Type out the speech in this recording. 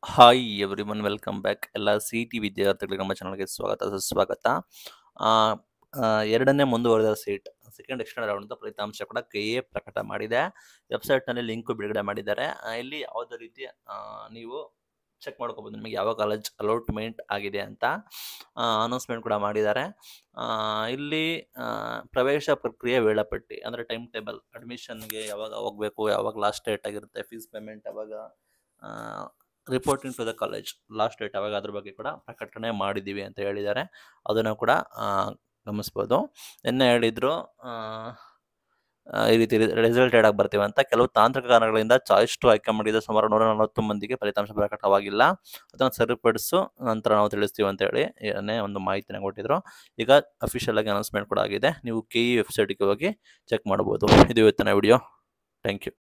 hi everyone welcome back ಎಲ್ಲ C T ವಿದ್ಯಾರ್ಥಿಗಳಿಗೆ ನಮ್ಮ ಚಾನಲ್ಗೆ ಸ್ವಾಗತ ಸುಸ್ವಾಗತ ಆ, ಆ, ಎರಡನೇ ಮುಂದುವರೆದ ಸೀಟ್ ಸೆಕೆಂಡ್ ಎಕ್ಸ್ಟೆಂಡ್ ರೌಂಡ್ ಫಲಿತಾಂಶ ಕೂಡ ಕೆ ಎ ಪ್ರಕಟ ಮಾಡಿದೆ ವೆಬ್ಸೈಟ್ನಲ್ಲಿ ಲಿಂಕ್ ಬಿಡುಗಡೆ ಮಾಡಿದ್ದಾರೆ ಆ, ಇಲ್ಲಿ ಯಾವುದೇ ರೀತಿ ಆ, ನೀವು ಚೆಕ್ ಮಾಡ್ಕೋಬೋದು ನಿಮಗೆ ಯಾವ ಕಾಲೇಜ್ ಅಲಾಟ್ಮೆಂಟ್ ಆಗಿದೆ ಅಂತ ಅನೌನ್ಸ್ಮೆಂಟ್ ಕೂಡ ಮಾಡಿದ್ದಾರೆ ಆ, ಇಲ್ಲಿ ಆ, ಪ್ರವೇಶ ಪ್ರಕ್ರಿಯೆ ವೇಳಾಪಟ್ಟಿ ಅಂದರೆ ಟೈಮ್ ಟೇಬಲ್ ಅಡ್ಮಿಷನ್ಗೆ ಯಾವಾಗ ಹೋಗಬೇಕು ಯಾವಾಗ ಲಾಸ್ಟ್ ಡೇಟ್ ಆಗಿರುತ್ತೆ ಫೀಸ್ ಪೇಮೆಂಟ್ ಯಾವಾಗ reporting to the college last date ಯಾವಾಗ ಅದ್ರ ಬಗ್ಗೆ ಕೂಡ ಪ್ರಕಟಣೆ ಮಾಡಿದ್ದೀವಿ ಅಂತ ಹೇಳಿದ್ದಾರೆ ಅದನ್ನು ಕೂಡ ಆ, ಗಮನಿಸ್ಬೋದು ನಿನ್ನೆ ಹೇಳಿದ್ರು ಆ, ಆ, ಈ ರೀತಿ ರಿಸಲ್ಟೆಡ್ ಆಗಿ ಬರ್ತೀವಿ ಅಂತ ಕೆಲವು ತಾಂತ್ರಿಕ ಕಾರಣಗಳಿಂದ ಚಾಯ್ಸ್ ಟು ಆಯ್ಕೆ ಮಾಡಿದ ಸುಮಾರು ನೂರ ನಲವತ್ತು ಮಂದಿಗೆ ಫಲಿತಾಂಶ ಪ್ರಕಟವಾಗಿಲ್ಲ ಅದನ್ನು ಸರಿಪಡಿಸು ನಂತರ ನಾವು ತಿಳಿಸ್ತೀವಿ ಅಂತ ಹೇಳಿ ಏನೇ ಒಂದು ಮಾಹಿತಿನ ಕೊಟ್ಟಿದ್ರು ಈಗ ಅಫಿಷಿಯಲ್ ಆಗಿ ಅನೌನ್ಸ್ಮೆಂಟ್ ಕೂಡ ಆಗಿದೆ ನೀವು ಕೆ ಇ ವೆಬ್ಸೈಟ್ಗೆ ಹೋಗಿ ಚೆಕ್ ಮಾಡ್ಬೋದು ಇದು ಇವತ್ತಿನ ವಿಡಿಯೋ ಥ್ಯಾಂಕ್ ಯು